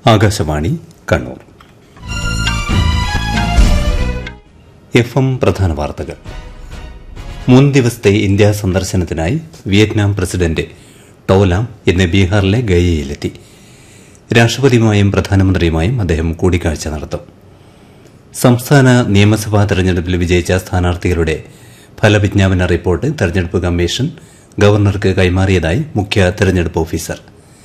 Akashvani Kannur F M പ്രധാന വാർത്തകൾ മൂന്ന് ദിവസത്തെ ഇന്ത്യ സന്ദർശനത്തിനായി വിയറ്റ്നാം പ്രസിഡന്റ് ടോലാം ഇന്ന് ബീഹാറിലെ ഗയയിലെത്തി രാഷ്ട്രപതിയുമായും പ്രധാനമന്ത്രിയുമായും അദ്ദേഹം കൂടിക്കാഴ്ച നടത്തും സംസ്ഥാന നിയമസഭാ തെരഞ്ഞെടുപ്പിൽ വിജയിച്ച സ്ഥാനാർത്ഥികളുടെ ഫലവിജ്ഞാപന റിപ്പോർട്ട് തെരഞ്ഞെടുപ്പ് കമ്മീഷൻ ഗവർണർക്ക് കൈമാറിയതായി മുഖ്യ തെരഞ്ഞെടുപ്പ് ഓഫീസർ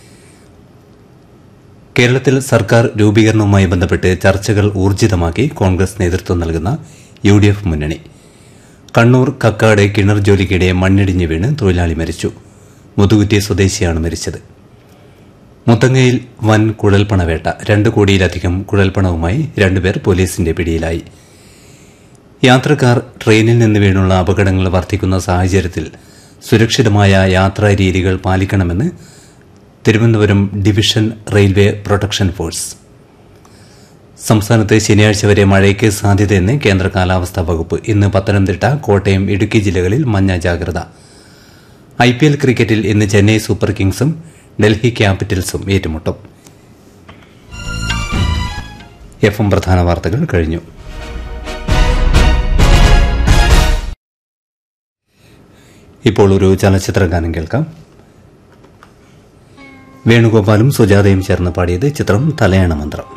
കേരളത്തിൽ സർക്കാർ രൂപീകരണവുമായി ബന്ധപ്പെട്ട് ചർച്ചകൾ ഊർജിതമാക്കി കോൺഗ്രസ് നേതൃത്വം നൽകുന്ന യു ഡി എഫ് മുന്നണി കണ്ണൂർ കക്കാട് കിണർ ജോലിക്കിടെ മണ്ണിടിഞ്ഞ് വീണ് തൊഴിലാളി മരിച്ചു മുതുകുറ്റി സ്വദേശിയാണ് മരിച്ചത് മുത്തങ്ങയിൽ വൻ കുഴൽപ്പണവേട്ട രണ്ട് കോടിയിലധികം കുഴൽപ്പണവുമായി രണ്ടുപേർ പോലീസിന്റെ പിടിയിലായി യാത്രക്കാർ ട്രെയിനിൽ നിന്ന് വീണുള്ള അപകടങ്ങൾ വർദ്ധിക്കുന്ന സാഹചര്യത്തിൽ സുരക്ഷിതമായ യാത്രാ രീതികൾ പാലിക്കണമെന്ന് Thiruvananthapuram division railway protection force സംസ്ഥാനത്ത് ശനിയാഴ്ച വരെ മഴയ്ക്ക് സാധ്യതയെന്ന് കേന്ദ്ര കാലാവസ്ഥാ വകുപ്പ് ഇന്ന് പത്തനംതിട്ട കോട്ടയം ഇടുക്കി ജില്ലകളിൽ മഞ്ഞ ജാഗ്രത ഐപിഎൽ ക്രിക്കറ്റിൽ ഇന്ന് ചെന്നൈ സൂപ്പർ കിങ്സും ഡൽഹി ക്യാപിറ്റൽസും ഏറ്റുമുട്ടും എഫ് എം പ്രധാന വാർത്തകൾ കഴിഞ്ഞു ഇപ്പോൾ ഒരു ചലച്ചിത്ര ഗാനം കേൾക്കാം വേണുഗോപാലും സുജാതയും ചേർന്ന് പാടിയത് ചിത്രം തലയണ മന്ത്രം